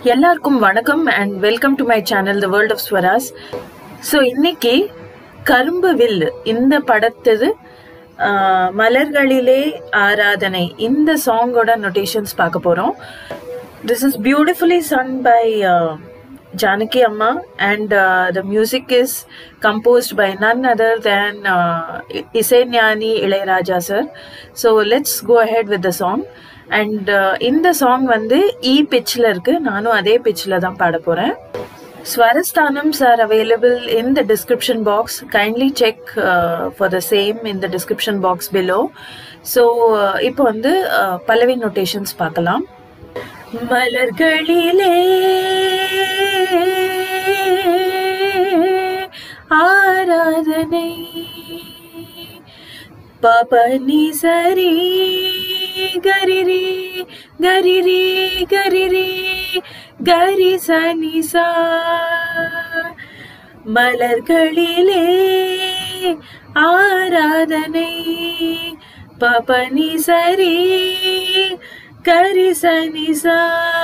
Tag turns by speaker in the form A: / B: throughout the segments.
A: எல்லாருக்கும் வணக்கம் and welcome to my channel the world of Swaras so இன்னைக்கு கரும்பு வில் இந்த படத்தது ஆஹ், மலர்களிலே ஆராதனை இந்த சாங்கோட நொட்டேஷன்ஸ் பார்க்க போகிறோம் this is beautifully sung by Janaki அம்மா and the music is composed by none other than Isaignani Ilaiyaraaja sir so let's go ahead with the song and இந்த சாங் வந்து இ பிச்சில் இருக்கு நானும் அதே பிச்சில் தான் பாட போகிறேன் Swarasthanams are available in the description box. Kindly check uh, for the same in the description box below. So, uh, இப்போ வந்து uh, பல்லவி நோட்டேஷன்ஸ் பார்க்கலாம் மலர்களிலே ஆராதனை பபனி சரி கரிரி கரிரி கரிரி கரி சனிசா மலர்களிலே ஆராதனை பபனி சரி கரி சனிசா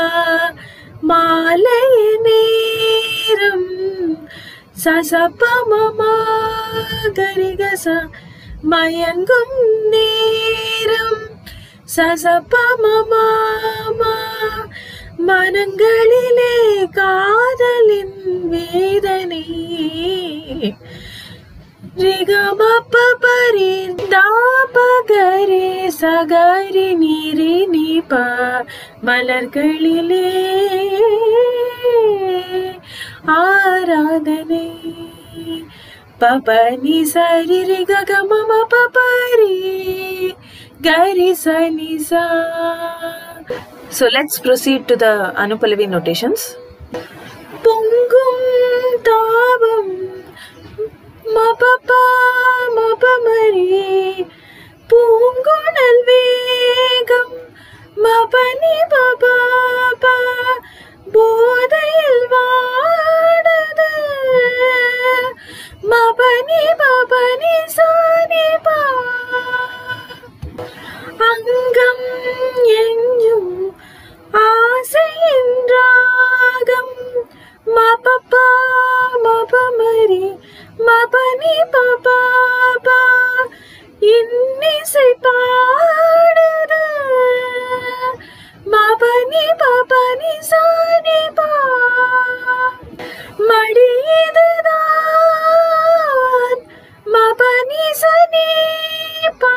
A: மாலை நேரம் சசப்பமமா கரிகசா மயங்கும் நேரம் சசப்பமமா மனங்களிலே காதலின் வேதனை ரிகமப்பரி தாபகரே சகரி நீரி நீப மலர்களிலே ஆராதனை பபனி சரி ரிக கமம பபரி கரி சனி சா So let's proceed to the Anupalavi notations. பொங்கும் தாபம் மபபா மபமரி பூங்குழல் வேகம் மபனி பபாபா போதையில் வாடது மபனி பபனி சானி பா அங்கம் எஞ்சும் ஆசையின் ராகம் மபப்பா மபமரி மபனி பபாபா இன்னிசை பாடுது மபனி பபனி சானி பா மடியதுதான் மபனி சனி பா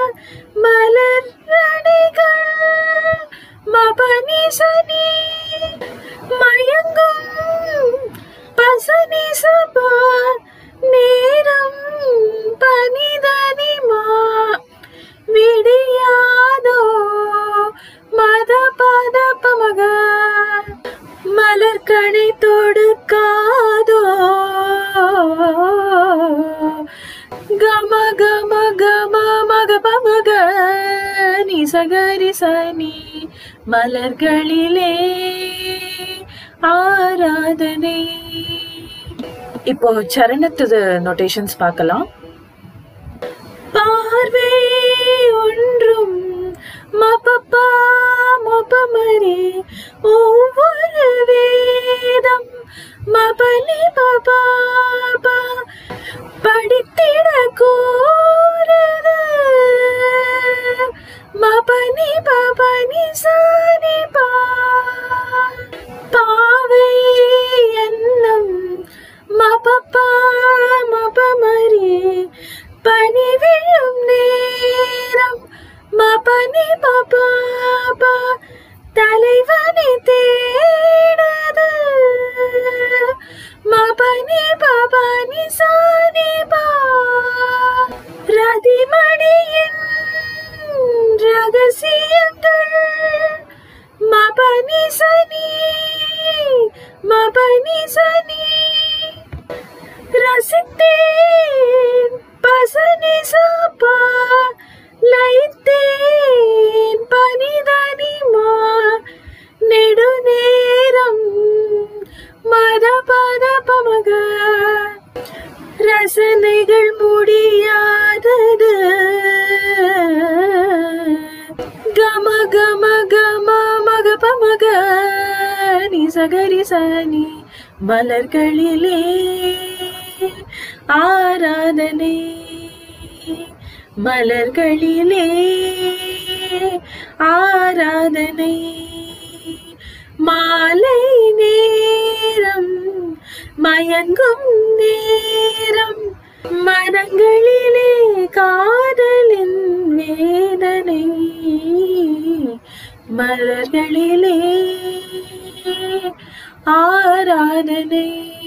A: மலரடிகள் மபனி சனி மயங்கும் பசனி சபா நேரம் பனிதனிமா விடியாதோ மத பத பமக மலர்கனை தொடுக்காதோ கம கம கம மக பமக நீ சகரி சனி மலர்களிலே ஆராதனை இப்போ சரணத்துது நோட்டேஷன்ஸ் பார்க்கலாம் பார்வை ஒன்றும் மபப்பா மபமரி ஒவ்வொரு வேதம் மபலி பபாபா படித்திட கூறுது மபனி பபனி சானி பா பாவை எண்ணம் மபப்பா மபமரி பனி விழும் நேரம் மபனி பபாபா தலைவனை தேடது மபனி பபனி சானி பா ரதிமணியின் ரகசியங்கள் மபனி சனி மபனி சனி ரசித்தேன் பசனி சாப்பா லைத்தேன் பனிதனிமா நெடுநேரம் மத பத பமக ரசனைகள் முடியாதது கம கம கம மக பமக நீ சகரி சனி மலர்களிலே ஆராதனை மலர்களிலே ஆராதனை மாலை நேரம் மயங்கும் நேரம் மரங்களிலே காதலின் வேதனை மலர்களிலே ஆராதனை